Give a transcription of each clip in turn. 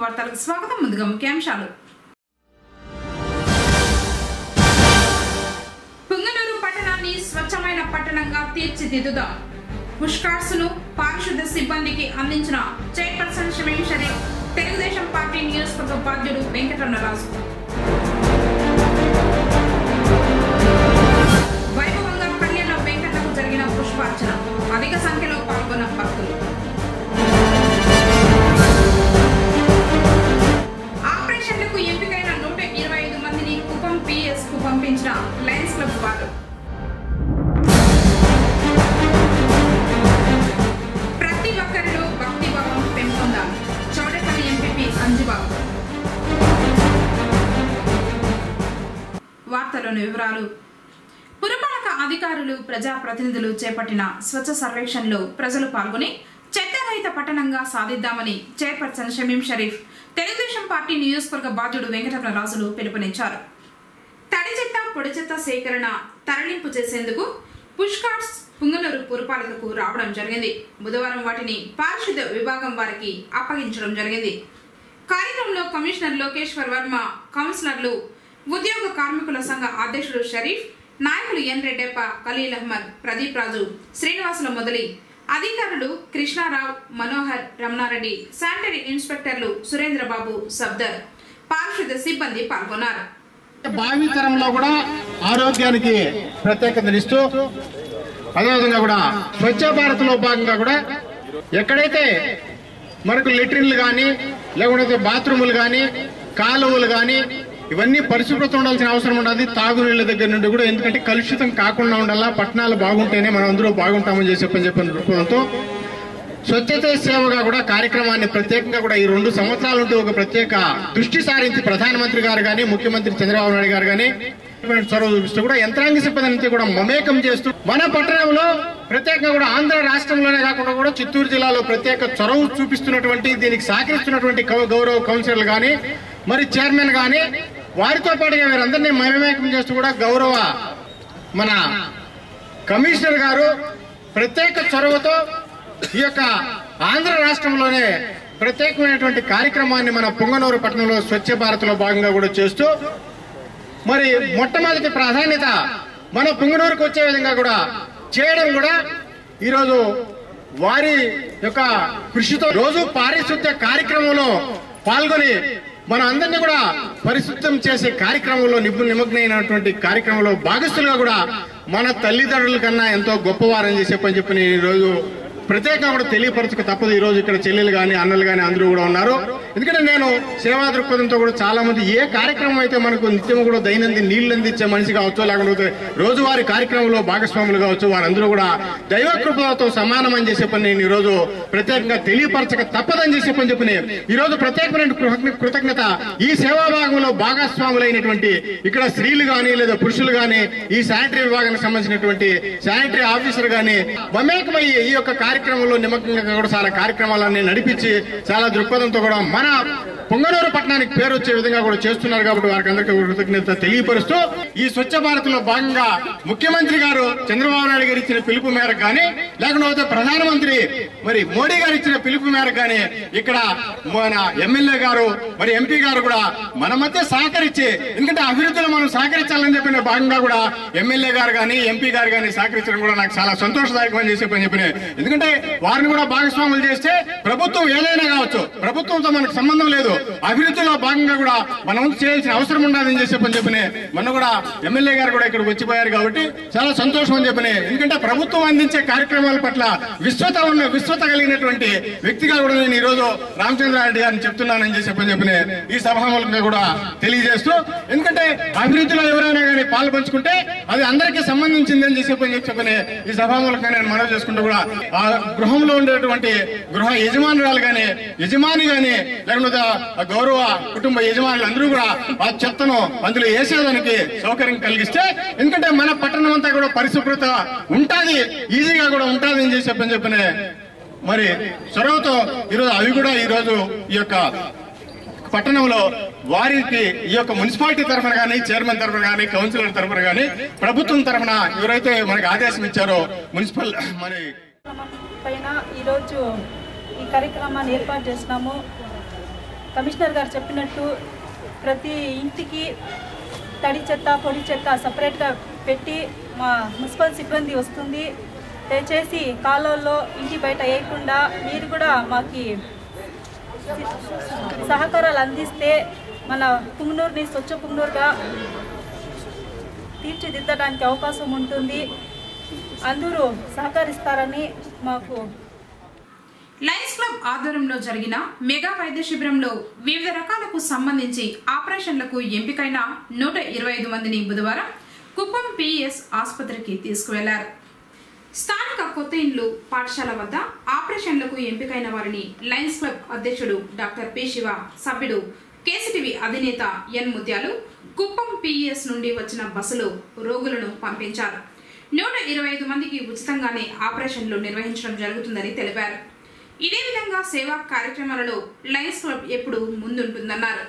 వార్తలకు స్వాగతం ముందుగా ముఖ్యాంశాలు పుంగనూరు పట్టణాన్ని స్వచ్ఛమైన పట్టణంగా తీర్చిదిద్దుదాం పుష్కార్స్ ను పారిశుద్ధ సిబ్బందికి అందించిన చైర్పర్సన్ షమీం షరీఫ్ తెలుగుదేశం పార్టీ నియోజకవర్గ బాధ్యుడు వెంకటరమణరాజు వైభవంగా కళ్యాణ వెంకటకు జరిగిన పుష్పార్చన అధిక సంఖ్యలో పాల్గొన్న భక్తులు ఆపరేషన్లకు ఎంపికైన నూట ఇరవై ఐదు మందిని కుప్పం పిఎస్ కు పంపించిన లయన్స్ క్లబ్ వారు ప్రతి ఒక్కరిలో భక్తి భావం పెంపొందాలి చౌడపల్లి ఎంపీపీ అంజుబాబు వార్తలోని వివరాలు పురపాలక అధికారులు ప్రజాప్రతినిధులు చేపట్టిన స్వచ్ఛ సర్వేక్షణలో ప్రజలు పాల్గొని చెత్తరహిత పట్టణంగా సాధిద్దామని చైర్పర్సన్ షమీం షరీఫ్ తెలుగుదేశం పార్టీ నియోజకవర్గ బాధ్యుడు వెంకటరమణరాజులు పిలుపునిచ్చారు తడి చెత్త పొడి చెత్త సేకరణ తరలింపు చేసేందుకు పుష్ కార్డ్స్ పుంగనూరు పురపాలికకు రావడం జరిగింది బుధవారం వాటిని పారిశుద్ధ విభాగం వారికి అప్పగించడం జరిగింది కార్యక్రమంలో కమిషనర్ లోకేశ్వర్ వర్మ కౌన్సిలర్లు ఉద్యోగ కార్మికుల సంఘ అధ్యక్షుడు షరీఫ్ నాయకులు ఎన్ రెడ్డెప్ప ఖలీల్ అహ్మద్ ప్రదీప్ రాజు శ్రీనివాసుల మొదలి అధికారులు కృష్ణారావు మనోహర్ రమణారెడ్డి శానిటరీ ఇన్స్పెక్టర్లు సురేంద్రబాబు సబ్దర్ పారిశుద్ధ సిబ్బంది పాల్గొన్నారు భావితరంలో కూడా ఆరోగ్యానికి ప్రత్యేకతనిస్తూ అదేవిధంగా కూడా స్వచ్ఛ భారత్ లో భాగంగా కూడా ఎక్కడైతే మనకు లెట్రిన్లు కానీ లేకుంటే బాత్రూములు కానీ కాలువలు కానీ ఇవన్నీ పరిశుభ్రత ఉండాల్సిన అవసరం ఉండదు తాగునీళ్ళ దగ్గర నుండి కూడా ఎందుకంటే కలుషితం కాకుండా ఉండాలా పట్టణాలు బాగుంటేనే మనం అందరూ బాగుంటామని చెప్పి చెప్పని చెప్పిన దృక్పథంతో స్వచ్ఛత సేవగా కూడా కార్యక్రమాన్ని ప్రత్యేకంగా కూడా ఈ రెండు సంవత్సరాల నుండి ఒక ప్రత్యేక దృష్టి సారించి ప్రధానమంత్రి గారు కానీ ముఖ్యమంత్రి చంద్రబాబు నాయుడు గారు కానీ చొరవ చూపిస్తూ కూడా యంత్రాంగ సిబ్బంది కూడా మమేకం చేస్తూ మన పట్టణంలో ప్రత్యేకంగా కూడా ఆంధ్ర రాష్ట్రంలోనే కాకుండా కూడా చిత్తూరు జిల్లాలో ప్రత్యేక చొరవ చూపిస్తున్నటువంటి దీనికి సహకరిస్తున్నటువంటి కౌ- గౌరవ కౌన్సిలర్లు కానీ మరి చైర్మన్ కానీ వారితో పాటుగా వీరందరినీ మమేకం చేస్తూ కూడా గౌరవ మన కమిషనర్ గారు ప్రత్యేక చొరవతో ఈ యొక్క ఆంధ్ర రాష్ట్రంలోనే ప్రత్యేకమైనటువంటి కార్యక్రమాన్ని మన పొంగనూరు పట్టణంలో స్వచ్ఛ భారత్ లో భాగంగా కూడా చేస్తూ మరి మొట్టమొదటి ప్రాధాన్యత మన పొంగనూరుకు వచ్చే విధంగా కూడా చేయడం కూడా ఈరోజు వారి యొక్క కృషితో రోజు పారిశుద్ధ్య కార్యక్రమంలో పాల్గొని మన అందరినీ కూడా పరిశుద్ధం చేసే కార్యక్రమంలో నిపు నిమగ్నమైనటువంటి కార్యక్రమంలో భాగస్థులుగా కూడా మన తల్లిదండ్రుల కన్నా ఎంతో గొప్పవారని చెప్పని చెప్పి నేను ఈరోజు ప్రత్యేకంగా కూడా తెలియపరచక తప్పదు ఈ రోజు ఇక్కడ చెల్లెలు కానీ అన్నలు కానీ అందరూ కూడా ఉన్నారు ఎందుకంటే నేను సేవా దృక్పథంతో కూడా చాలా మంది ఏ కార్యక్రమం అయితే మనకు నిత్యం కూడా దైనందిన నీళ్లు అందించే మనిషి కావచ్చు లేకపోతే రోజువారీ కార్యక్రమంలో భాగస్వాములు కావచ్చు వారందరూ కూడా దైవ కృపతో సమానం అని చెప్పి నేను ఈ రోజు ప్రత్యేకంగా తెలియపరచక తప్పదని చెప్పని చెప్పి ఈ రోజు ప్రత్యేకమైన కృతజ్ఞ- కృతజ్ఞత ఈ సేవా భాగంలో భాగస్వాములైనటువంటి ఇక్కడ స్త్రీలు గాని లేదా పురుషులు గాని ఈ శానిటరీ విభాగానికి సంబంధించినటువంటి శానిటరీ ఆఫీసర్ గాని మమేకమయ్యి ఈ యొక్క కార్యక్రమంలో నిమగ్నంగా కూడా చాలా కార్యక్రమాలన్నీ నడిపించి చాలా దృక్పథంతో కూడా మన పొంగనూరు పట్టణానికి పేరు వచ్చే విధంగా కూడా చేస్తున్నారు కాబట్టి వారికి అందరికీ కృతజ్ఞత తెలియపరుస్తూ ఈ స్వచ్ఛ భారత్ లో భాగంగా ముఖ్యమంత్రి గారు చంద్రబాబు నాయుడు గారు ఇచ్చిన పిలుపు మేరకు కానీ లేకపోతే ప్రధానమంత్రి మరి మోడీ గారు ఇచ్చిన పిలుపు మేరకు కానీ ఇక్కడ మన ఎమ్మెల్యే గారు మరి ఎంపీ గారు కూడా మన మధ్య సహకరించి ఎందుకంటే అభివృద్ధిలో మనం సహకరించాలని చెప్పిన భాగంగా కూడా ఎమ్మెల్యే గారు కానీ ఎంపీ గారు కానీ సహకరించడం కూడా నాకు చాలా సంతోషదాయకం అని చెప్పి అని చెప్పిన ఎందుకంటే వారిని కూడా భాగస్వాములు చేస్తే ప్రభుత్వం ఏదైనా కావచ్చు ప్రభుత్వంతో మనకు సంబంధం లేదు అభివృద్ధిలో భాగంగా కూడా మనం చేయాల్సిన అవసరం ఉండదని చెప్పి అని చెప్పిన మొన్న కూడా ఎమ్మెల్యే గారు కూడా ఇక్కడికి వచ్చిపోయారు కాబట్టి చాలా సంతోషం అని చెప్పిన ఎందుకంటే ప్రభుత్వం అందించే కార్యక్రమాల పట్ల విశ్వత ఉన్న విశ్వత కలిగినటువంటి వ్యక్తిగా కూడా నేను ఈ రోజు రామచంద్రారెడ్డి గారిని చెప్తున్నానని చెప్పి చెప్పని చెప్పిన ఈ సభాముఖంగా కూడా తెలియజేస్తూ ఎందుకంటే అభివృద్ధిలో ఎవరైనా కానీ పాలు పంచుకుంటే అది అందరికీ సంబంధించింది అని చెప్పి చెప్పని ఈ సభాముఖంగా నేను మనవి చేసుకుంటూ కూడా ఆ గృహంలో ఉండేటువంటి గృహ యజమానురాలు గాని యజమాని గాని లేకపోతే ఆ గౌరవ కుటుంబ యజమానులు అందరూ కూడా ఆ చెత్తను అందులో వేసేదానికి సౌకర్యం కలిగిస్తే ఎందుకంటే మన పట్టణం అంతా కూడా పరిశుభ్రత ఉంటాది ఈజీగా కూడా ఉంటాది అని చెప్పి చెప్పని చెప్పిన మరి చొరవతో ఈరోజు అవి కూడా ఈరోజు ఈ యొక్క పట్టణంలో వారికి ఈ యొక్క మున్సిపాలిటీ తరఫున కానీ చైర్మన్ తరఫున కానీ కౌన్సిలర్ తరఫున కానీ ప్రభుత్వం తరఫున ఎవరైతే మనకి ఆదేశం ఇచ్చారో మున్సిపల్ మరి కార్యక్రమం పైన ఈరోజు ఈ కార్యక్రమాన్ని ఏర్పాటు చేసినాము కమిషనర్ గారు చెప్పినట్టు ప్రతి ఇంటికి తడి చెత్త పొడి చెత్త సపరేట్గా పెట్టి మా మున్సిపల్ సిబ్బంది వస్తుంది దయచేసి కాలువల్లో ఇంటి బయట వేయకుండా మీరు కూడా మాకి సహకారాలు అందిస్తే మన పుంగనూరుని స్వచ్ఛ పుంగనూరుగా తీర్చిదిద్దడానికి అవకాశం ఉంటుంది అందరూ సహకరిస్తారని మాకు లయన్స్ క్లబ్ ఆధ్వర్యంలో జరిగిన మెగా వైద్య శిబిరంలో వివిధ రకాలకు సంబంధించి ఆపరేషన్లకు ఎంపికైన నూట ఇరవై ఐదు మందిని బుధవారం కుప్పం పిఎస్ ఆసుపత్రికి తీసుకువెళ్లారు స్థానిక కొత్త ఇండ్లు పాఠశాల వద్ద ఆపరేషన్లకు ఎంపికైన వారిని లయన్స్ క్లబ్ అధ్యక్షుడు డాక్టర్ పి శివ సభ్యుడు కేసీటీవీ అధినేత ఎన్ ముత్యాలు కుప్పం పిఎస్ నుండి వచ్చిన బస్సులో రోగులను పంపించారు నూట ఇరవై ఐదు మందికి ఉచితంగానే ఆపరేషన్లు నిర్వహించడం జరుగుతుందని తెలిపారు ఇదే విధంగా సేవా కార్యక్రమాలలో లయన్స్ క్లబ్ ఎప్పుడు ముందుంటుందన్నారు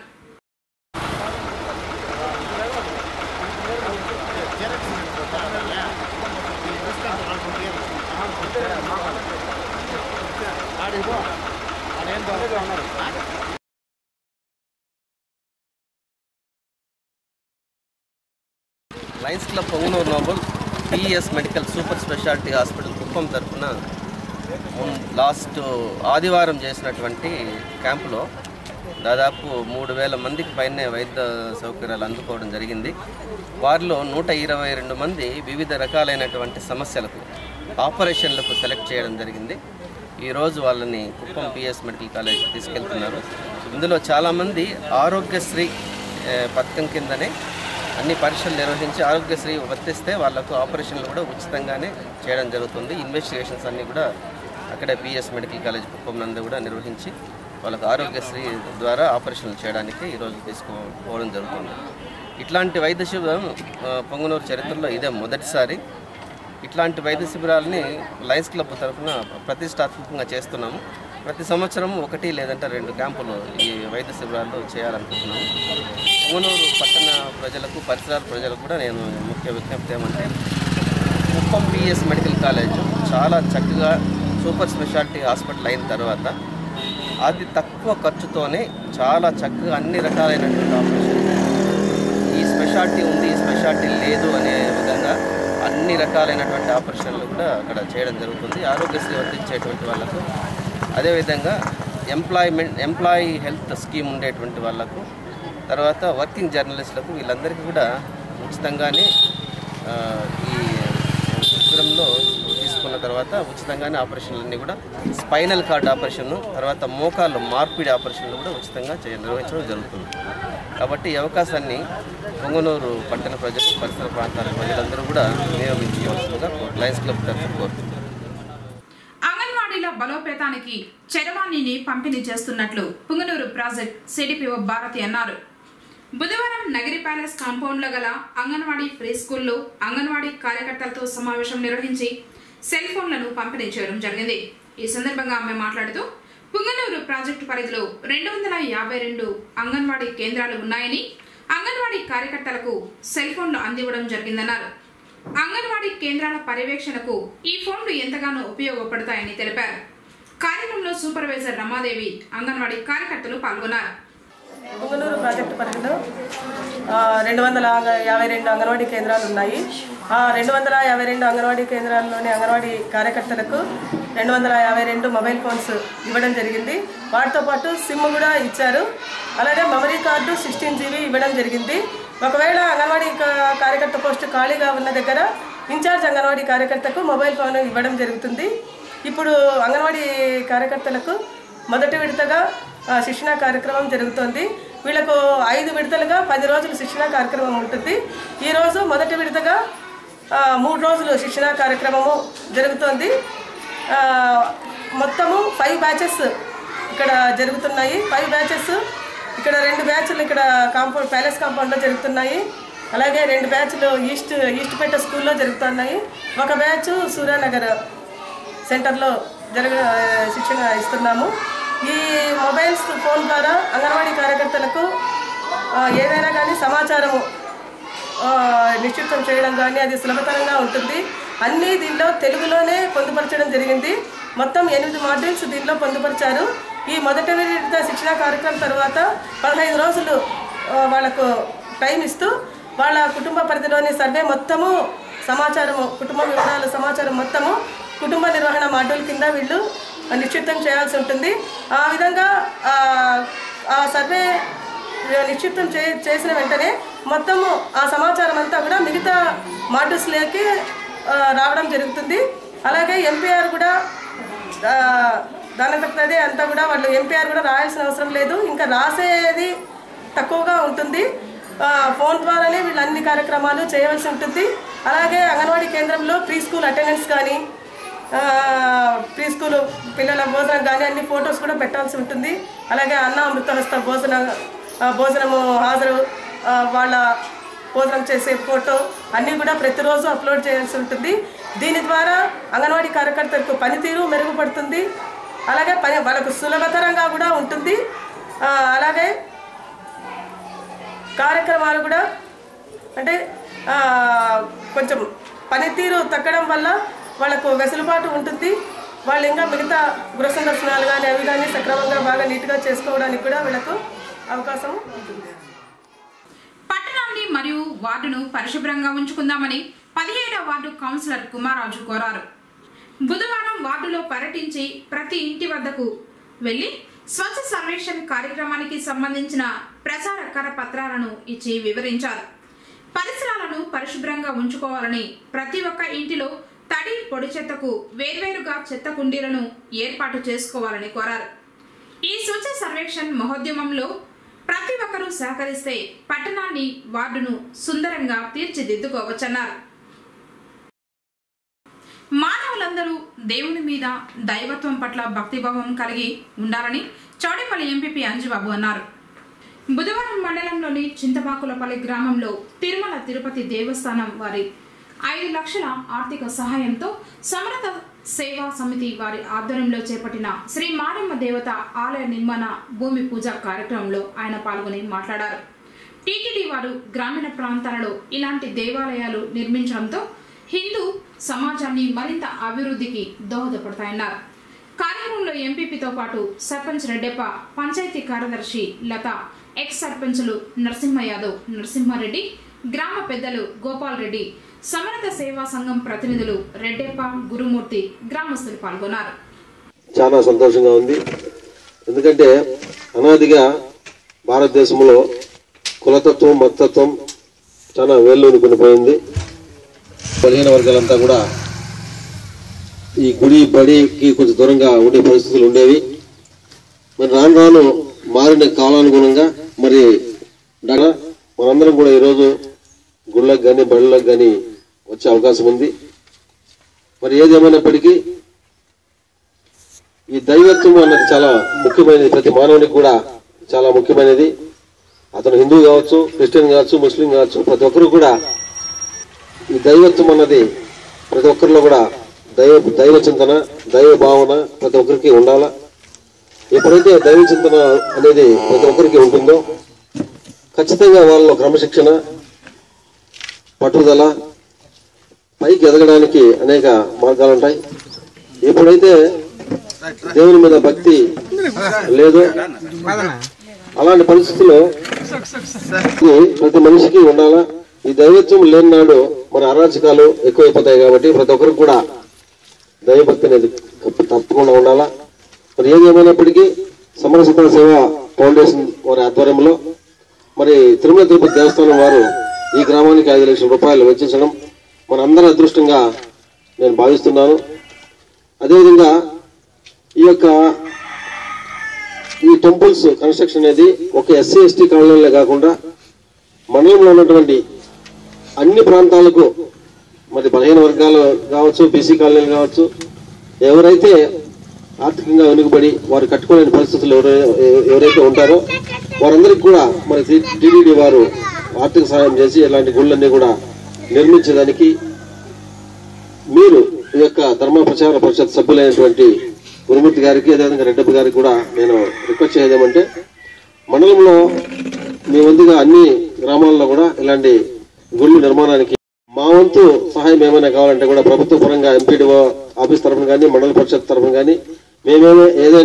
Lions club Ponganur noble PS medical super speciality hospital Kuppam తరఫున లాస్ట్ ఆదివారం చేసినటువంటి క్యాంపులో దాదాపు మూడు వేల మందికి పైనే వైద్య సౌకర్యాలు అందుకోవడం జరిగింది వారిలో నూట ఇరవై రెండు మంది వివిధ రకాలైనటువంటి సమస్యలకు ఆపరేషన్లకు సెలెక్ట్ చేయడం జరిగింది ఈరోజు వాళ్ళని కుప్పం పిఎస్ మెడికల్ కాలేజ్ తీసుకెళ్తున్నారు ఇందులో చాలామంది ఆరోగ్యశ్రీ ఏ, పథకం కిందనే అన్ని పరీక్షలు నిర్వహించి ఆరోగ్యశ్రీ వర్తిస్తే వాళ్ళకు ఆపరేషన్లు కూడా ఉచితంగానే చేయడం జరుగుతుంది ఇన్వెస్టిగేషన్స్ అన్నీ కూడా అక్కడే పిఎస్ మెడికల్ కాలేజ్ కుప్పం నందు కూడా నిర్వహించి వాళ్ళకు ఆరోగ్యశ్రీ ద్వారా ఆపరేషన్లు చేయడానికి ఈరోజు తీసుకోవడం జరుగుతుంది ఇట్లాంటి వైద్య శిబిరం ఆ, పొంగనూరు చరిత్రలో ఇదే మొదటిసారి ఇట్లాంటి వైద్య శిబిరాలని లయన్స్ క్లబ్ తరఫున ప్రతిష్టాత్మకంగా చేస్తున్నాము ప్రతి సంవత్సరం ఒకటి లేదంటే రెండు క్యాంపులు ఈ వైద్య శిబిరాల్లో చేయాలనుకుంటున్నాము పొంగనూరు పట్టణ ప్రజలకు పరిసరాల ప్రజలకు కూడా నేను ముఖ్య విజ్ఞప్తి ఏమంటే కుప్పం పిఎస్ మెడికల్ కాలేజ్ చాలా చక్కగా సూపర్ స్పెషాలిటీ హాస్పిటల్ అయిన తర్వాత అతి తక్కువ ఖర్చుతోనే చాలా చక్కగా అన్ని రకాలైనటువంటి ఆపరేషన్ ఈ స్పెషాలిటీ ఉంది ఈ స్పెషాలిటీ లేదు అనే విధంగా అన్ని రకాలైనటువంటి ఆపరేషన్లు కూడా అక్కడ చేయడం జరుగుతుంది ఆరోగ్యశ్రీ వర్తించేటువంటి వాళ్ళకు అదేవిధంగా ఎంప్లాయ్మెంట్ ఎంప్లాయీ హెల్త్ స్కీమ్ ఉండేటువంటి వాళ్ళకు తర్వాత వర్కింగ్ జర్నలిస్టులకు వీళ్ళందరికీ కూడా ఉచితంగానే ఆ, ఈ శిబిరంలో తీసుకున్న తర్వాత ఉచితంగానే ఆపరేషన్లన్నీ కూడా స్పైనల్ కార్డ్ ఆపరేషన్ తర్వాత మోకాళ్ళు మార్పిడి ఆపరేషన్లు కూడా ఉచితంగా చేయ నిర్వహించడం జరుగుతుంది కాబట్టి ఈ అవకాశాన్ని పొంగనూరు పట్టణ ప్రజలు పరిసర ప్రాంతాల ప్రజలందరూ కూడా వినియోగించుకోవాల్సిందిగా లయన్స్ క్లబ్ తరఫున కోరుతున్నాను అంగన్వాడీల బలోపేతానికి చరవాణిని పంపిణీ చేస్తున్నట్లు పుంగనూరు ప్రాజెక్ట్ సిడిపిఓ భారతి అన్నారు బుధవారం నగరి ప్యాలెస్ కాంపౌండ్లో గల అంగన్వాడీ ప్రీ స్కూల్లో అంగన్వాడీ కార్యకర్తలతో సమావేశం నిర్వహించి సెల్ ఫోన్లను పంపిణీ చేయడం జరిగింది ఈ సందర్భంగా ఆమె మాట్లాడుతూ పుంగనూరు ప్రాజెక్టు పరిధిలో రెండు వందల యాభై రెండు అంగన్వాడీ కేంద్రాలు ఉన్నాయని అంగన్వాడీ కార్యకర్తలకు సెల్ ఫోన్లు అందివ్వడం జరిగిందన్నారు అంగన్వాడీ కేంద్రాల పర్యవేక్షణకు ఈ ఫోన్లు ఎంతగానో ఉపయోగపడతాయని తెలిపారు కార్యక్రమంలో సూపర్వైజర్ రమాదేవి అంగన్వాడీ కార్యకర్తలు పాల్గొన్నారు పుంగనూరు ప్రాజెక్టు పరిధిలో ఆ, రెండు వందల అంగ- యాభై రెండు అంగన్వాడీ కేంద్రాలు ఉన్నాయి ఆ రెండు వందల యాభై రెండు అంగన్వాడీ కేంద్రాల్లోని అంగన్వాడీ కార్యకర్తలకు రెండు వందల యాభై రెండు మొబైల్ ఫోన్స్ ఇవ్వడం జరిగింది వాటితో పాటు సిమ్ కూడా ఇచ్చారు అలాగే మెమరీ కార్డు సిక్స్టీన్ జీబీ ఇవ్వడం జరిగింది ఒకవేళ అంగన్వాడీ కా- కార్యకర్త పోస్టు ఖాళీగా ఉన్న దగ్గర ఇన్ఛార్జ్ అంగన్వాడీ కార్యకర్తకు మొబైల్ ఫోన్ ఇవ్వడం జరుగుతుంది ఇప్పుడు అంగన్వాడీ కార్యకర్తలకు మొదటి విడతగా ఆ, శిక్షణ కార్యక్రమం జరుగుతోంది వీళ్ళకు ఐదు విడతలుగా పది రోజులు శిక్షణ కార్యక్రమం ఉంటుంది ఈరోజు మొదటి విడతగా ఆ, మూడు రోజులు శిక్షణ కార్యక్రమము జరుగుతోంది ఆ, మొత్తము ఫైవ్ బ్యాచెస్ ఇక్కడ జరుగుతున్నాయి ఫైవ్ బ్యాచెస్ ఇక్కడ రెండు బ్యాచ్లు ఇక్కడ కాంపౌండ్ ప్యాలెస్ కాంపౌండ్లో జరుగుతున్నాయి అలాగే రెండు బ్యాచ్లు ఈస్ట్ ఈస్ట్ పేట స్కూల్లో జరుగుతున్నాయి ఒక బ్యాచ్ సూర్యానగర్ సెంటర్లో జరగ శిక్షణ ఇస్తున్నాము ఈ మొబైల్స్ ఫోన్ ద్వారా అంగన్వాడీ కార్యకర్తలకు ఆ, ఏదైనా కానీ సమాచారము ఆ, నిశ్చితం చేయడం కానీ అది సులభతరంగా ఉంటుంది అన్నీ దీనిలో తెలుగులోనే పొందుపరచడం జరిగింది మొత్తం ఎనిమిది మాడ్యూల్స్ దీనిలో పొందుపరిచారు ఈ మొదటి విడత శిక్షణ కార్యక్రమం తర్వాత పదహైదు రోజులు ఆ, వాళ్ళకు టైం ఇస్తూ వాళ్ళ కుటుంబ పరిధిలోని సర్వే మొత్తము సమాచారము కుటుంబ వివరాలు సమాచారం మొత్తము కుటుంబ నిర్వహణ మాడ్యూల్ కింద వీళ్ళు నిశ్చితం చేయాల్సి ఉంటుంది ఆ విధంగా ఆ, ఆ సర్వే నిశ్చితం చే చేసిన వెంటనే మొత్తము ఆ సమాచారం అంతా కూడా మిగతా మాడ్యూల్స్లోకి ఆ, రావడం జరుగుతుంది అలాగే ఎంపీఆర్ కూడా ఆ, దానంతటదే అంతా కూడా వాళ్ళు ఎంపీఆర్ కూడా రాయాల్సిన అవసరం లేదు ఇంకా రాసేది తక్కువగా ఉంటుంది ఆ, ఫోన్ ద్వారానే వీళ్ళు అన్ని కార్యక్రమాలు చేయవలసి ఉంటుంది అలాగే అంగన్వాడీ కేంద్రంలో ప్రీ స్కూల్ అటెండెన్స్ కానీ ఆ, ప్రీ స్కూల్ పిల్లల భోజనం కానీ అన్ని ఫొటోస్ కూడా పెట్టాల్సి ఉంటుంది అలాగే అన్న అమృతహస్త భోజన ఆ, భోజనము హాజరు ఆ, వాళ్ళ భోజనం చేసే ఫోటో అన్నీ కూడా ప్రతిరోజు అప్లోడ్ చేయాల్సి ఉంటుంది దీని ద్వారా అంగన్వాడీ కార్యకర్తలకు పనితీరు మెరుగుపడుతుంది అలాగే పని వాళ్ళకు సులభతరంగా కూడా ఉంటుంది ఆ, అలాగే కార్యక్రమాలు కూడా అంటే ఆ, కొంచెం పనితీరు తగ్గడం వల్ల వాళ్ళకు వెసులుబాటు ఉంటుంది వాళ్ళు ఇంకా మిగతా గృహ సందర్శనాలు కానీ అవి కానీ సక్రమంగా బాగా నీట్గా చేసుకోవడానికి కూడా వీళ్ళకు అవకాశం ఉంటుంది పట్టణాన్ని మరియు వార్డును పరిశుభ్రంగా ఉంచుకుందామని పదిహేడవ వార్డు కౌన్సిలర్ కుమారాజు కోరారు బుధవారం వార్డులో పర్యటించి ప్రతి ఇంటి వద్దకు వెళ్లి స్వచ్ఛ సర్వేక్షణ్ కార్యక్రమానికి సంబంధించిన ప్రచార కరపత్రాలను ఇచ్చి వివరించారు పరిసరాలను పరిశుభ్రంగా ఉంచుకోవాలని ప్రతి ఒక్క ఇంటిలో తడి పొడి చెత్తకు వేర్వేరుగా చెత్త కుండీలను ఏర్పాటు చేసుకోవాలని కోరారు ఈ స్వచ్ఛ సర్వేక్షణ్ మహోద్యమంలో ప్రతి ఒక్కరూ సహకరిస్తే పట్టణాన్ని వార్డును సుందరంగా తీర్చిదిద్దుకోవచ్చన్నారు మానవులందరూ దేవుని మీద దైవత్వం పట్ల భక్తిభావం కలిగి ఉండాలని చౌడేపల్లి ఎంపీపీ అంజుబాబు అన్నారు బుధవారం మండలంలోని చింతపాకులపల్లి గ్రామంలో తిరుమల తిరుపతి దేవస్థానం వారి ఐదు లక్షల ఆర్థిక సహాయంతో సమరత సేవా సమితి వారి ఆధ్వర్యంలో చేపట్టిన శ్రీ మారమ్మ దేవత ఆలయ నిర్మాణ భూమి పూజ కార్యక్రమంలో ఆయన పాల్గొని మాట్లాడారు టీటీడీ వారు గ్రామీణ ప్రాంతాలలో ఇలాంటి దేవాలయాలు నిర్మించడంతో హిందూ సమాజాన్ని మరింత అభివృద్ధికి దోహదపడతాయన్నారు కార్యక్రమంలో ఎంపీపీతో పాటు సర్పంచ్ రెడ్డెప్ప పంచాయతీ కార్యదర్శి లత ఎక్స్ సర్పంచులు నరసింహ యాదవ్ నరసింహారెడ్డి గ్రామ పెద్దలు గోపాల్ రెడ్డి సమరత సేవా సంఘం ప్రతినిధులు రెడ్డెప్ప గురుమూర్తి గ్రామస్తులు పాల్గొన్నారు చాలా సంతోషంగా ఉంది ఎందుకంటే అనాదిగా భారతదేశంలో కులతత్వం మతత్వం చాలా వేళ్ళు కొనిపోయింది బలహీన వర్గాలంతా కూడా ఈ గుడి బడికి కొంచెం దూరంగా ఉండే పరిస్థితులు ఉండేవి మరి రాను రాను మారిన కాలానుగుణంగా మరి డగా మనందరం కూడా ఈరోజు గుళ్ళకు కానీ బళ్ళకు కానీ వచ్చే అవకాశం ఉంది మరి ఏదేమైనప్పటికీ ఈ దైవత్వం అన్నది చాలా ముఖ్యమైనది ప్రతి మానవునికి కూడా చాలా ముఖ్యమైనది అతను హిందూ కావచ్చు క్రిస్టియన్ కావచ్చు ముస్లిం కావచ్చు ప్రతి ఒక్కరు కూడా ఈ దైవత్వం అన్నది ప్రతి ఒక్కరిలో కూడా దైవ దైవ చింతన దైవ భావన ప్రతి ఒక్కరికి ఉండాలా ఎప్పుడైతే దైవ చింతన అనేది ప్రతి ఒక్కరికి ఉంటుందో ఖచ్చితంగా వాళ్ళలో క్రమశిక్షణ పట్టుదల పైకి ఎదగడానికి అనేక మార్గాలు ఉంటాయి ఎప్పుడైతే దేవుని మీద భక్తి లేదు అలాంటి పరిస్థితుల్లో ఇది ప్రతి మనిషికి ఉండాలా ఈ దైవత్వం లేని నాడు మన అరాచకాలు ఎక్కువైపోతాయి కాబట్టి ప్రతి ఒక్కరికి కూడా దైవభక్తి అనేది తప్పకుండా ఉండాలా మరి ఏది ఏమైనప్పటికీ సమరసత సేవ ఫౌండేషన్ వారి ఆధ్వర్యంలో మరి తిరుమల తిరుపతి దేవస్థానం వారు ఈ గ్రామానికి ఐదు లక్షల రూపాయలు వెచ్చించడం మన అందరి అదృష్టంగా నేను భావిస్తున్నాను అదేవిధంగా ఈ యొక్క ఈ టెంపుల్స్ కన్స్ట్రక్షన్ అనేది ఒక ఎస్సీ ఎస్టీ కాలనీలే కాకుండా మండలంలో ఉన్నటువంటి అన్ని ప్రాంతాలకు మరి బలహీన వర్గాలు కావచ్చు బీసీ కాలనీలు కావచ్చు ఎవరైతే ఆర్థికంగా వెనుకబడి వారు కట్టుకోలేని పరిస్థితులు ఎవరై- ఎవరైతే ఉంటారో వారందరికీ కూడా మరి టీడీడీ వారు ఆర్థిక సహాయం చేసి ఇలాంటి గుళ్ళన్నీ కూడా నిర్మించడానికి మీరు ఈ యొక్క ధర్మ ప్రచార పరిషత్ సభ్యులైనటువంటి గురుమూర్తి గారికి అదేవిధంగా రెడ్డప్ప గారికి కూడా నేను రిక్వెస్ట్ చేయదేమంటే మండలంలో మీ వంతుగా అన్ని గ్రామాల్లో కూడా ఇలాంటి గుళ్ళు నిర్మాణానికి మా వంతు సహాయం ఏమైనా కావాలంటే కూడా ప్రభుత్వ పరంగా ఎంపీడీఓ ఆఫీస్ తరఫున కానీ మండల పరిషత్ తరఫున కానీ మేమేమో ఏదైనా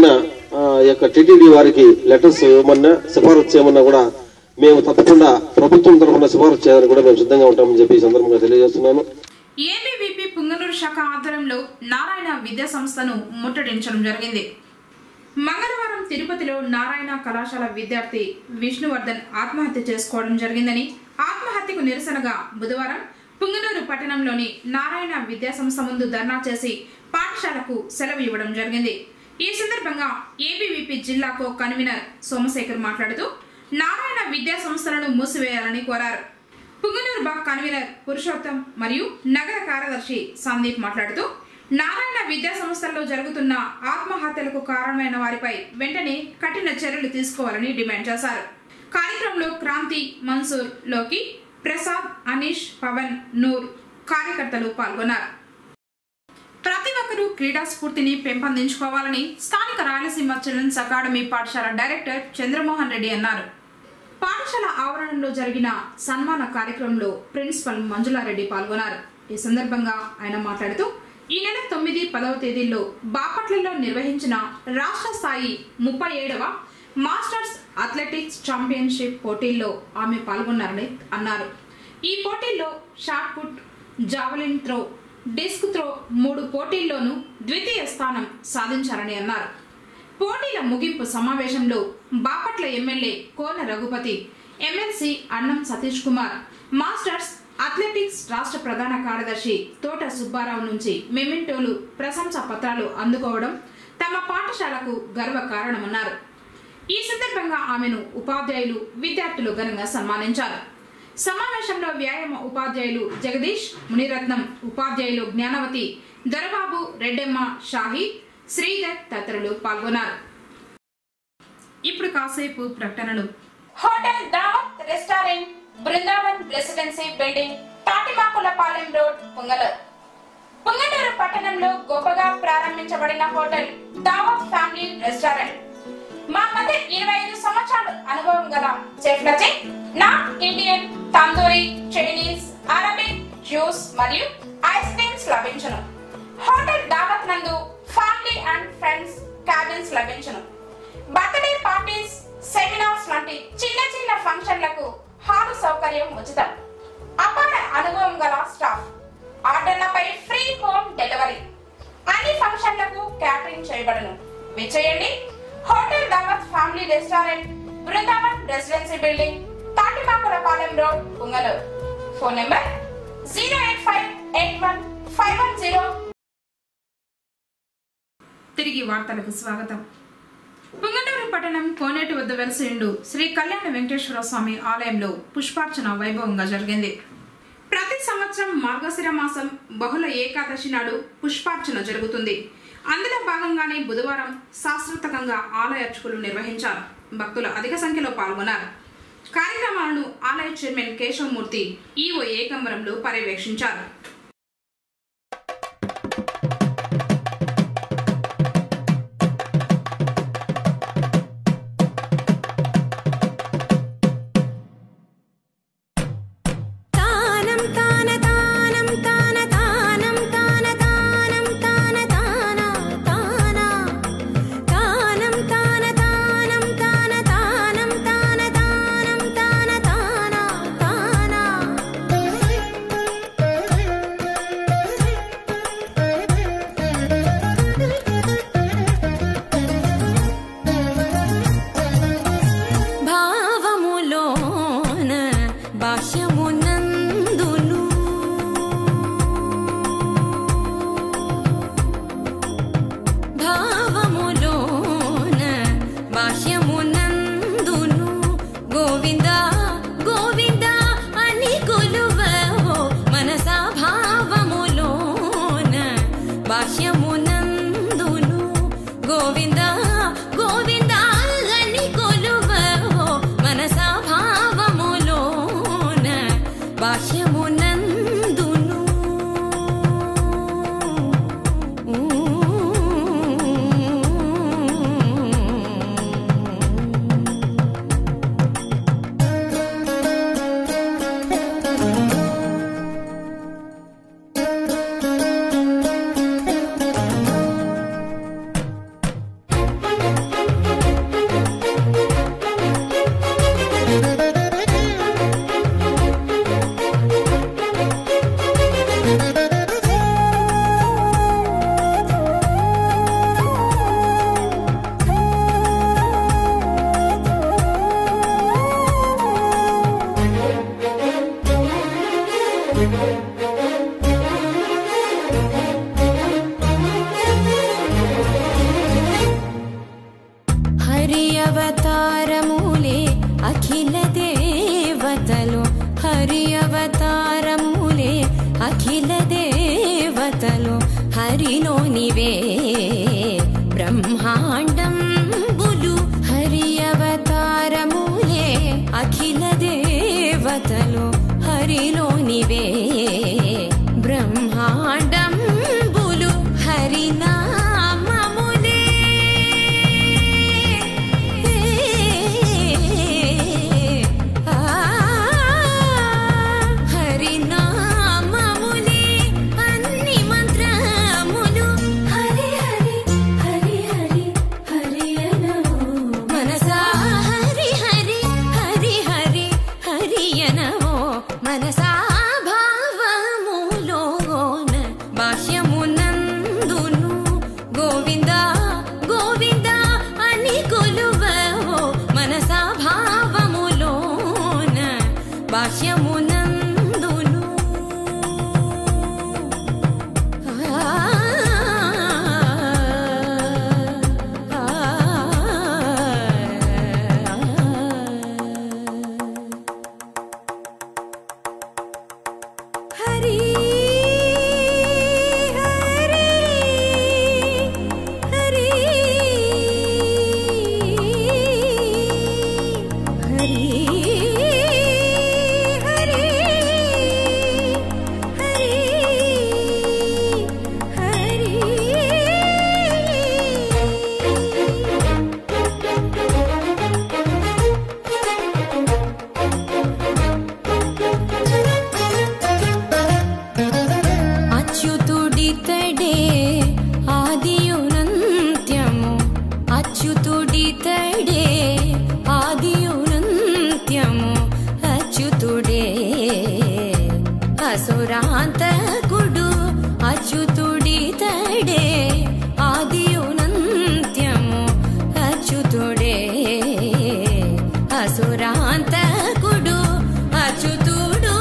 ఆ, యొక్క టిటిడి వారికి లెటర్స్ ఇవ్వమన్నా సిఫారసు చేయమన్నా కూడా మేము తప్పకుండా ప్రభుత్వం తరఫున సిఫారసు చేయాలని కూడా మేము సిద్ధంగా ఉంటామని చెప్పి ఈ సందర్భంగా తెలియజేస్తున్నాను ఏబీవీపీ పుంగనూరు శాఖ ఆధ్వర్యంలో నారాయణ విద్యా సంస్థను ముట్టడించడం జరిగింది మంగళవారం తిరుపతిలో నారాయణ కళాశాల విద్యార్థి విష్ణువర్ధన్ ఆత్మహత్య చేసుకోవడం జరిగిందని ఆత్మహత్యకు నిరసనగా బుధవారం పుంగనూరు పట్టణంలోని నారాయణ విద్యా సంస్థ ముందు ధర్నా చేసి పాఠశాలకు సెలవు ఇవ్వడం జరిగింది ఈ సందర్భంగా ఏబీవీపీ జిల్లా కో కన్వీనర్ సోమశేఖర్ మాట్లాడుతూ నారాయణ విద్యా సంస్థలను మూసివేయాలని కోరారు పుంగనూరు బాగ్ కన్వీనర్ పురుషోత్తం మరియు నగర కార్యదర్శి సందీప్ మాట్లాడుతూ నారాయణ విద్యా సంస్థల్లో జరుగుతున్న ఆత్మహత్యలకు కారణమైన వారిపై వెంటనే కఠిన చర్యలు తీసుకోవాలని డిమాండ్ చేశారు కార్యక్రమంలో క్రాంతి మన్సూర్ లోకి ప్రసాద్ అనీష్ పవన్ నూర్ కార్యకర్తలు పాల్గొన్నారు ప్రతి ఒక్కరూ క్రీడా స్ఫూర్తిని పెంపొందించుకోవాలని స్థానిక రాయలసీమ చిల్డ్రన్స్ అకాడమీ పాఠశాల డైరెక్టర్ చంద్రమోహన్ రెడ్డి అన్నారు పాఠశాల ఆవరణలో జరిగిన సన్మాన కార్యక్రమంలో ప్రిన్సిపల్ మంజులారెడ్డి పాల్గొన్నారు ఈ సందర్భంగా ఆయన మాట్లాడుతూ ఈ నెల తొమ్మిది పదవ తేదీల్లో బాపట్లలో నిర్వహించిన రాష్ట్ర స్థాయి ముప్పై ఏడవ మాస్టర్స్ అథ్లెటిక్స్ ఛాంపియన్షిప్ పోటీల్లో ఆమె పాల్గొన్నారని అన్నారు ఈ పోటీల్లో shot put javelin throw disc throw మూడు పోటీల్లోనూ ద్వితీయ స్థానం సాధించారని అన్నారు పోటీల ముగింపు సమావేశంలో Bapatla MLA Kona Raghupathi MLC Annam Satish Kumar masters athletics రాష్ట్ర ప్రధాన కార్యదర్శి తోట సుబ్బారావు నుంచి మెమెంటోలు ప్రశంసా పత్రాలు అందుకోవడం తమ పాఠశాలకు గర్వ కారణమన్నారు ఈ సందర్భంగా ఆమెను ఉపాధ్యాయులు విద్యార్థులు ఘనంగా సన్మానించారు సమావేశంలో వ్యాయామ ఉపాధ్యాయులు జగదీష్ మునిరత్నం ఉపాధ్యాయులు జ్ఞానవతి దొరబాబు రెడ్డెమ్మ షాహి శ్రీధర్ తదితరులు పాల్గొన్నారు ఇప్పుడు కాసేపు ప్రకటనలు hotel Dawat restaurant Brindavan residency building Tatimakulapalem road Pongaluru Punganur పట్టణంలో గొప్పగా ప్రారంభించబడిన హోటల్ దావత్ ఫ్యామిలీ రెస్టారెంట్ మా మధ్య ఇరవై ఐదు సంవత్సరాల అనుభవం గల చెఫ్లచే north Indian tandoori Chinese Arabic juice మరియు ఐస్ క్రీమ్స్ లభించును హోటల్ దావత్ నందు ఫ్యామిలీ అండ్ ఫ్రెండ్స్ క్యాబిన్స్ లభించును బర్త్డే పార్టీస్ సెమినార్స్ లాంటి చిన్న చిన్న ఫంక్షన్లకు హాలు సౌకర్యం ఉచితం అపార అనుభవం గల స్టాఫ్ ఆర్డర్లపై ఫ్రీ హోమ్ డెలివరీ అన్ని ఫంక్షన్లకు క్యాటరింగ్ చేయబడును విచ్చేయండి hotel Dawat family restaurant Brindavan residency building Tatimakulapalem road Pungaluru phone number zero eight five eight one five one zero తిరిగి వార్తలకు స్వాగతం పుంగనూరు పట్టణం కోనేటి వద్ద వెలసిండు శ్రీ కళ్యాణ వెంకటేశ్వర స్వామి ఆలయంలో పుష్పార్చన వైభవంగా జరిగింది ప్రతి సంవత్సరం మార్గశిర మాసం బహుళ ఏకాదశి నాడు పుష్పార్చన జరుగుతుంది అందులో భాగంగానే బుధవారం శాస్త్రోత్తకంగా ఆలయ అర్చకులు నిర్వహించారు భక్తులు అధిక సంఖ్యలో పాల్గొన్నారు కార్యక్రమాలను ఆలయ చైర్మన్ కేశవమూర్తి ఈవో ఏకంబరంలో పర్యవేక్షించారు తానం తాన తానం తాన తానం తాన తానం తాన తాన తాన తానం తాన తానం తాన తానం తాన తానం తాన తాన భావములోన భాష్యమునందును భావములోన భాష్యమునందును గోవింద గోవింద అని కొలువవో మనసా భావములోన భాష్యమునందును గోవింద గోవింద అని కొలువవో మనసా భావములోన భాష్యమునందును హరిలోనివే బ్రహ్మాండం బులు హరి అవతారములే అఖిల దేవతలు హరిలోనివే బ్రహ్మాండం బులు హరినామములే హరినామములే అన్ని మంత్రములు హరి హరి హరి హరి హరి అనవో మనసా హరి హరి హరి హరి హరి అనవో మనసా భావములోన బాహ్యమునందును గోవింద గోవింద అని కొలువవో మనసా భావములోన బాహ్యమునందును హరి హరి హరి హరి హరి హరి అచ్యుతుడితడే ఆదియునంత్యము అచ్యుతుడితడే ఆదియునంత్యము అచ్యుతుడే అసురాంతకుడు అచ్యుతుడితడే ఆదియునంత్యము అచ్యుతుడే అసురాంతకుడు అచ్యుతుడు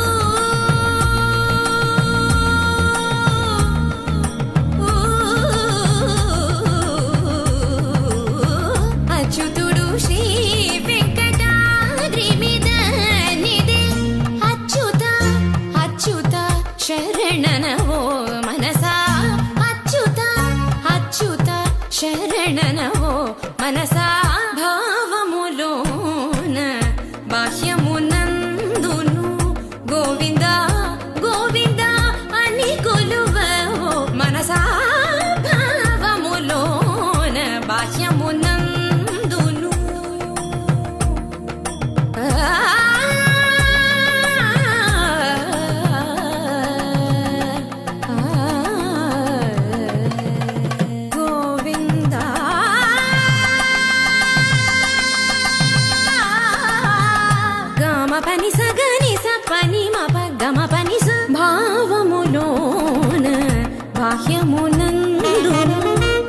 అచ్యుతుడు శ్రీ వెంకటాద్రి మీద నిదే అచ్యుత అచ్యుత శరణనవో మనసా అచ్యుత అచ్యుత శరణనవో మనసా భావములోన బాహ్యమునందును గోవింద గోవింద అని కొలువవో మనసా భావములోన బాహ్యమునందును గోవింద గమ పని స గని స పని మ ప గమ పని స భావములోన బాహ్యమునందును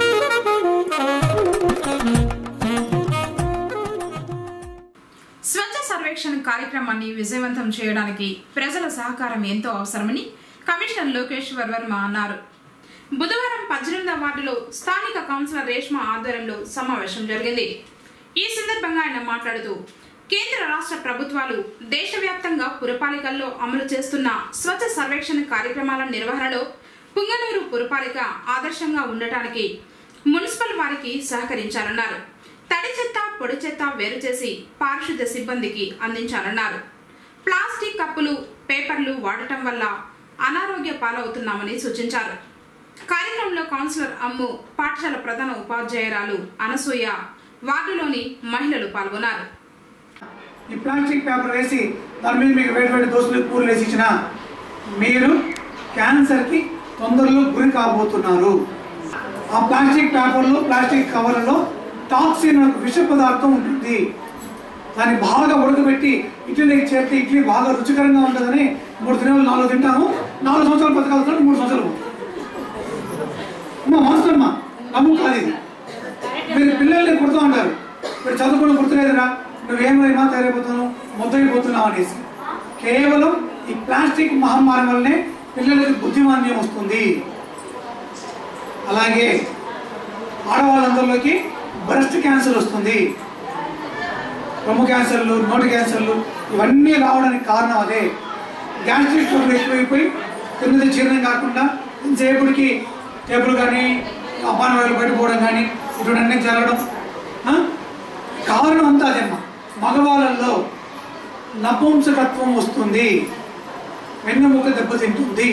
స్వచ్ఛ సర్వేక్షణ కార్యక్రమాన్ని విజయవంతం చేయడానికి ప్రజల సహకారం ఎంతో అవసరమని కమిషనర్ లోకేశ్వర్ వర్మ అన్నారు బుధవారం పద్దెనిమిదవ వార్డులో స్థానిక కౌన్సిలర్ రేష్మ ఆధ్వర్యంలో సమావేశం జరిగింది ఈ సందర్భంగా ఆయన మాట్లాడుతూ కేంద్ర రాష్ట్ర ప్రభుత్వాలు దేశవ్యాప్తంగా పురపాలికల్లో అమలు చేస్తున్న స్వచ్ఛ సర్వేక్షణ కార్యక్రమాల నిర్వహణలో పుంగనూరు పురపాలిక ఆదర్శంగా ఉండటానికి మున్సిపల్ వారికి సహకరించాలన్నారు తడి చెత్త పొడి చెత్త వేరు చేసి పారిశుద్ధ్య సిబ్బందికి అందించాలన్నారు ప్లాస్టిక్ కప్పులు పేపర్లు వాడటం వల్ల అనారోగ్య పాలవుతున్నామని సూచించారు కార్యక్రమంలో కౌన్సిలర్ అమ్ము పాఠశాల ప్రధాన ఉపాధ్యాయురాలు అనసూయ వార్డులోని మహిళలు పాల్గొన్నారు ఈ ప్లాస్టిక్ పేపర్ వేసి దాని మీద మీకు వేడి వేడి దోశలు కూరలు వేసి ఇచ్చిన మీరు క్యాన్సర్కి తొందరలో గురి కాబోతున్నారు ఆ ప్లాస్టిక్ పేపర్లు ప్లాస్టిక్ కవర్లలో టాక్సిన్ అనే విష పదార్థం ఉంటుంది దాన్ని బాగా ఉడకబెట్టి ఇడ్లీకి చేస్తే ఇడ్లీ బాగా రుచికరంగా ఉంటుందని మూడు దినాలు నాలుగు తింటాము నాలుగు సంవత్సరాలు బతకాల్సిన మూడు సంవత్సరాలు పోతుంది. అమ్మ మోస్తమ్మా నమ్ము కాదు ఇది మీరు పిల్లల్ని కుడుతూ ఉంటారు ఇప్పుడు చదువుకుని గుర్తులేదురా నువ్వేమైనా తయారైపోతున్నావు ముద్దైపోతున్నావు అనేసి కేవలం ఈ ప్లాస్టిక్ మహమ్మారి వల్లనే పిల్లలకి బుద్ధిమాంద్యం వస్తుంది అలాగే ఆడవాళ్ళందరిలోకి బ్రెస్ట్ క్యాన్సర్ వస్తుంది రొమ్ము క్యాన్సర్లు నోటి క్యాన్సర్లు ఇవన్నీ రావడానికి కారణం అదే గ్యాస్ట్రిక్ ట్రబుల్ ఎక్కువైపోయి తిన్నది జీర్ణం కాకుండా ఇంతసేపటికి టేబుల్ కానీ అపాన్ వైర్లు పడిపోవడం కానీ ఇటువంటి అన్నీ జరగడం ఆ? కారణం అంతా అదేమ్మా మగవాళ్ళల్లో నపుంసకత్వం వస్తుంది వెన్నెముక దెబ్బతింటుంది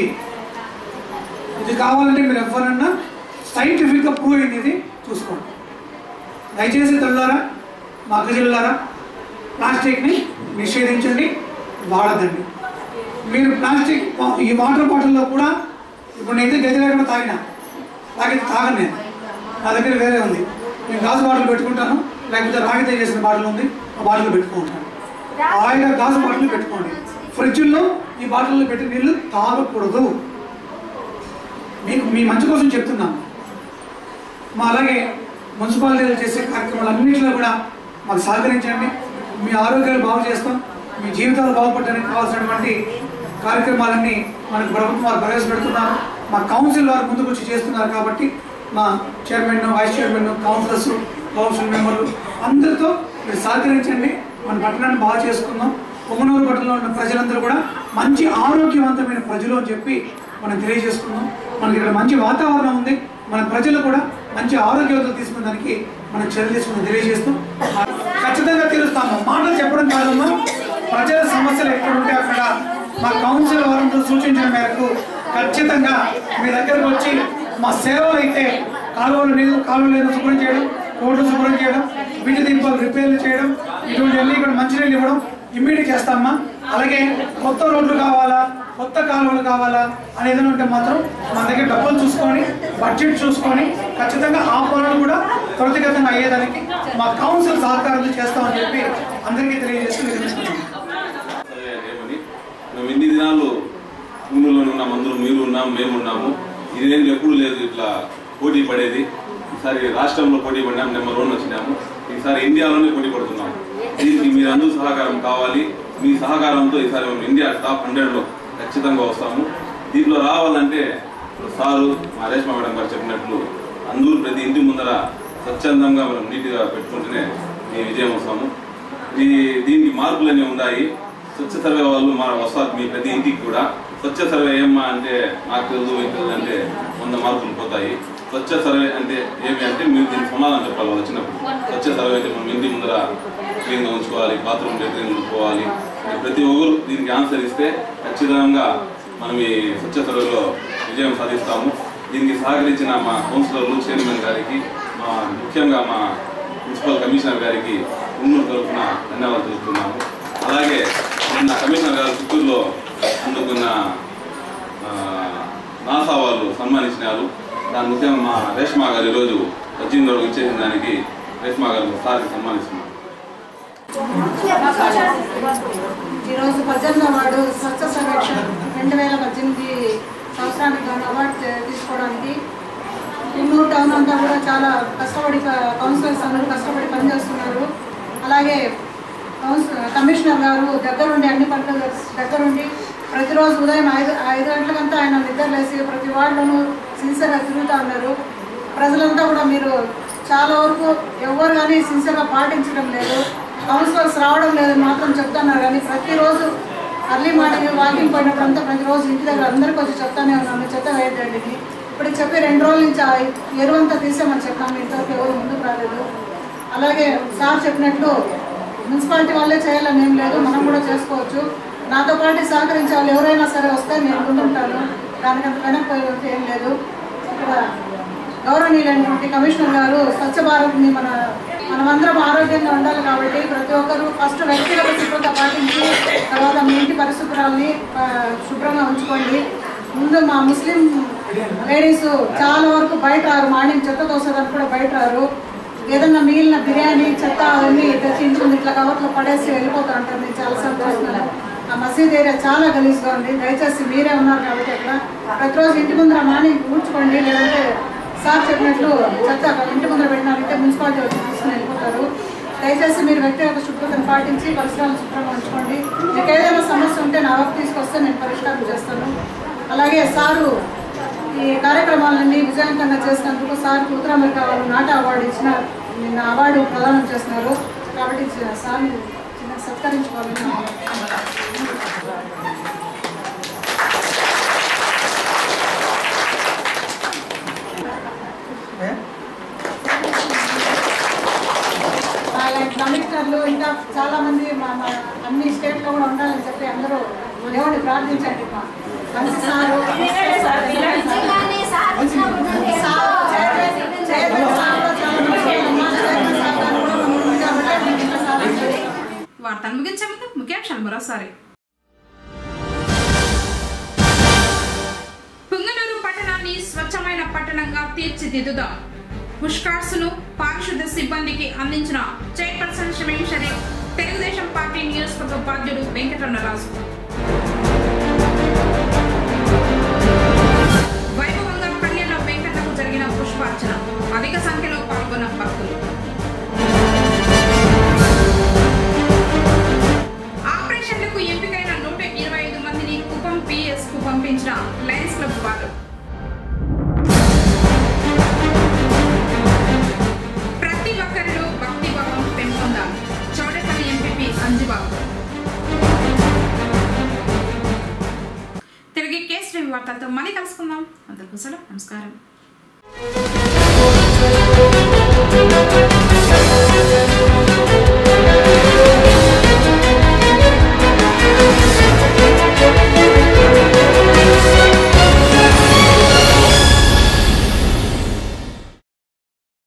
ఇది కావాలంటే మీరు ఎవరన్నా సైంటిఫిక్గా ప్రూవ్ అయింది ఇది చూసుకోండి దయచేసి తల్లారా మా అక్క జిల్లారా ప్లాస్టిక్ని నిషేధించండి వాడదండి మీరు ప్లాస్టిక్ వా- ఈ వాటర్ బాటిల్లో కూడా ఇప్పుడు నేనైతే గది లేకుండా తాగినా తాగితే తాగను నేను నా దగ్గర వేరే ఉంది నేను గాజు బాటిల్ పెట్టుకుంటాను లేకపోతే రాగితే చేసిన బాటిల్ ఉంది ఆ బాటిల్ పెట్టుకుంటాను హాయిగా గాజు బాటిల్ పెట్టుకోండి ఫ్రిడ్జ్లో ఈ బాటిల్లో పెట్టి నీళ్ళు తాగకూడదు మీకు మీ మంచి కోసం చెప్తున్నాను మా అలాగే మున్సిపాలిటీలు చేసే కార్యక్రమాలు అన్నింటిలో కూడా మాకు సహకరించండి మీ ఆరోగ్యాలు బాగు చేస్తాం మీ జీవితాలు బాగుపడడానికి కావాల్సినటువంటి కార్యక్రమాలన్నీ మనకు ప్రభుత్వం వారు ప్రవేశపెడుతున్నారు మా కౌన్సిల్ వారు ముందుకు వచ్చి చేస్తున్నారు కాబట్టి మా chairman vice chairman councillors council మెంబర్లు అందరితో మీరు సహకరించండి మన పట్టణాన్ని బాగా చేసుకుందాం పొంగనూరు పట్టణంలో ఉన్న ప్రజలందరూ కూడా మంచి ఆరోగ్యవంతమైన ప్రజలు అని చెప్పి మనం తెలియజేసుకుందాం మనకి ఇక్కడ మంచి వాతావరణం ఉంది మన ప్రజలు కూడా మంచి ఆరోగ్యవంతం తీసుకునేదానికి మనం చర్యలు తీసుకుని తెలియజేస్తూ ఖచ్చితంగా తెలుస్తాము మాటలు చెప్పడం కాదమ్మా ప్రజల సమస్యలు ఎక్కడ ఉంటే అక్కడ మా కౌన్సిల్ వారంతో సూచించిన మేరకు ఖచ్చితంగా మీ దగ్గరకు వచ్చి మా సేవలు అయితే కాలువలు నీళ్ళు కాలువలు నీళ్ళు శుభ్రం చేయడం రోడ్లు శుభ్రం చేయడం వీటి దీపాలు రిపేర్లు చేయడం ఇటువంటి అన్ని ఇక్కడ మంచినీళ్ళు ఇవ్వడం ఇమ్మీడియట్ చేస్తామా అలాగే కొత్త రోడ్లు కావాలా కొత్త కాలువలు కావాలా అనేది ఉంటే మాత్రం మన దగ్గర డబ్బులు చూసుకొని బడ్జెట్ చూసుకొని ఖచ్చితంగా ఆ పనులు కూడా త్వరితగతంగా అయ్యేదానికి మా కౌన్సిల్ సహకారాలు చేస్తామని చెప్పి అందరికీ తెలియజేస్తూ వినిపిస్తున్నాను ఏమని మేము ఇన్ని దినాలు ఊళ్ళో ఉన్నాం అందరూ మీరు ఉన్నాం మేము ఉన్నాము ఇదేం ఎప్పుడు లేదు ఇట్లా పోటీ పడేది ఈసారి రాష్ట్రంలో పోటీ పడినాం నెంబర్ వన్ వచ్చినాము ఈసారి ఇండియాలోనే పోటీ పడుతున్నాం దీనికి మీరు అందరూ సహకారం కావాలి మీ సహకారంతో ఈసారి మేము ఇండియా టాప్ హండ్రెడ్లో ఖచ్చితంగా వస్తాము దీంట్లో రావాలంటే ఇప్పుడు సారు మా రేష్మా మేడం గారు చెప్పినట్లు అందరూ ప్రతి ఇంటి ముందర స్వచ్ఛందంగా మనం నీట్గా పెట్టుకుంటేనే ఈ విజయం వస్తాము ఈ దీనికి మార్పులు అనేవి ఉన్నాయి స్వచ్ఛ సర్వే వాళ్ళు మా వస్తారు మీ ప్రతి ఇంటికి కూడా స్వచ్ఛ సర్వే ఏమ్మా అంటే నాకు తెలుసు మీకు తెలుసు అంటే వంద మార్కులు పోతాయి స్వచ్ఛ సర్వే అంటే ఏమి అంటే మీరు దీనికి సమాధానం చెప్పాలి వాళ్ళు వచ్చినప్పుడు స్వచ్ఛ సర్వే అంటే మనం ఇంటి ముందర క్లీన్గా ఉంచుకోవాలి బాత్రూమ్ క్లీన్గా ఉంచుకోవాలి అని ప్రతి ఒక్కరు దీనికి ఆన్సర్ ఇస్తే ఖచ్చితంగా మనం ఈ స్వచ్ఛ సర్వేలో విజయం సాధిస్తాము దీనికి సహకరించిన మా కౌన్సిలర్లు చైర్మన్ గారికి మా ముఖ్యంగా మా మున్సిపల్ కమిషనర్ గారికి ఉన్నూరు తరఫున ధన్యవాదాలు తెలుపుతున్నాము అలాగే నిన్న కమిషనర్ గారు చిత్తూరులో అందుకున్న ఆ, నాసా వాళ్ళు సన్మానించినారు దాని ముఖ్యంగా మా రేష్మా గారు ఈరోజు పద్దెనిమిది రోజులు ఇచ్చేసిన దానికి రేష్మా గారు సార్కి సన్మానిస్తున్నారు ఈరోజు పద్దెనిమిదో వార్డు స్వచ్ఛ సర్వేక్షణ రెండు వేల పద్దెనిమిది సంవత్సరానికి గాను అవార్డు తీ- తీసుకోవడానికి ఇన్నూరు టౌన్ అంతా కూడా చాలా కష్టపడి క- కౌన్సిలర్స్ అందరూ కష్టపడి పనిచేస్తున్నారు అలాగే కౌన్స్ కమిషనర్ గారు దగ్గరుండి అన్ని పనులు దగ్గరుండి ప్రతిరోజు ఉదయం ఐదు ఐదు గంటలకంతా ఆయన నిద్రలేసి ప్రతి వార్డులోనూ సిన్సియర్గా తిరుగుతూ ఉన్నారు ప్రజలంతా కూడా మీరు చాలా వరకు ఎవరు కానీ సిన్సియర్గా పాటించడం లేదు కౌన్సిలర్స్ రావడం లేదని మాత్రం చెప్తున్నారు కానీ ప్రతిరోజు అర్లీ మార్నింగ్ వాకింగ్ పోయినప్పుడు అంతా ప్రతిరోజు ఇంటి దగ్గర అందరికీ వచ్చి చెప్తానే ఉన్నాము చెత్త వేయద్దండి ఇప్పుడు చెప్పి రెండు రోజుల నుంచి ఆ ఎరువంతా తీసేమని చెప్పాము ఇంతవరకు ఎవరు ముందుకు రాలేదు అలాగే సార్ చెప్పినట్లు మున్సిపాలిటీ వాళ్ళే చేయాలని ఏం లేదు మనం కూడా చేసుకోవచ్చు నాతో పాటు సహకరించే వాళ్ళు ఎవరైనా సరే వస్తే నేను ముందుంటాను దానికంత వెనక్కి పోయేది ఏం లేదు ఇక్కడ గౌరవనీయులైనటువంటి కమిషనర్ గారు స్వచ్ఛ భారత్ని మన మనమందరం ఆరోగ్యంగా ఉండాలి కాబట్టి ప్రతి ఒక్కరూ ఫస్ట్ వ్యక్తిగత శుభ్రత పాటించి తర్వాత మీ ఇంటి పరిశుభ్రాలని ఆ, శుభ్రంగా ఉంచుకోండి ముందు మా ముస్లిం లేడీస్ చాలా వరకు బయట రారు మార్నింగ్ చెత్త తోసేదానికి కూడా బయట రారు ఏదన్నా మిగిలిన బిర్యానీ చెత్త అవన్నీ తెచ్చించుకుని ఇట్లా కవర్లో పడేసి వెళ్ళిపోతా ఉంటారు నేను చాలాసార్లు చూస్తున్నాను ఆ మసీద్ ఏరియా చాలా గలీజ్గా ఉంది దయచేసి మీరే ఉన్నారు కాబట్టి అక్కడ ప్రతిరోజు ఇంటి ముందర మార్నింగ్ ఊడ్చుకోండి లేదంటే సార్ చెప్పినట్లు చెత్త ఇంటి ముందర పెట్టినారంటే మున్సిపాలిటీ వచ్చి తీసుకుని వెళ్ళిపోతారు దయచేసి మీరు వ్యక్తిగత శుభ్రతను పాటించి పరిసరాలు శుభ్రంగా ఉంచుకోండి మీకు ఏదైనా సమస్య ఉంటే నా వరకు తీసుకొస్తే నేను పరిష్కారం చేస్తాను అలాగే సారు ఈ కార్యక్రమాలన్నీ విజయవంతంగా చేసినందుకు సార్ ఉత్తరామెరికా వాళ్ళు నాటా అవార్డు ఇచ్చిన నిన్న అవార్డు ప్రదానం చేస్తున్నారు కాబట్టి సార్ని చిన్న సత్కరించుకోవాలని వాళ్ళు ఇంకా చాలా మంది మా మా అన్ని స్టేట్లో కూడా ఉండాలని చెప్పి అందరూ దేవుడిని ప్రార్థించండి మా మంచి sir sir chairman chairman sir కూడా చాలా మంచివాళ్ళు. మా చైర్మన్ సార్ గారు కూడా మమ్మల్ని కాబట్టి మీకు ఇంత సార్ అంటే వార్తను ముగించే ముందు ముఖ్యాంశాలు మరోసారి పుంగనూరు పట్టణాన్ని స్వచ్ఛమైన పట్టణంగా తీర్చిదిద్దుదాం పుష్కార్స్ ను పారిశుద్ధ సిబ్బందికి అందించిన చైర్పర్సన్ షమీం షరీఫ్ తెలుగుదేశం పార్టీ నియోజకవర్గ ఉపాధ్యుడు వెంకటరమణరాజు వైభవంగా కళ్యాణ వెంకటకు జరిగిన పుష్పార్చన అధిక సంఖ్యలో పాల్గొన్న భక్తులు ఆపరేషన్లకు ఎంపికైన నూట ఇరవై ఐదు మందిని కుప్పం పిఎస్ కు పంపించిన లయన్స్ క్లబ్ వారు ప్రతి ఒక్కరిలో భక్తి భావం పెంపొందాలి చౌడపల్లి ఎంపీపీ అంజుబాబు తిరిగి కేసు వార్తలతో మళ్ళీ కలుసుకుందాం అందరికీ సెలవు నమస్కారం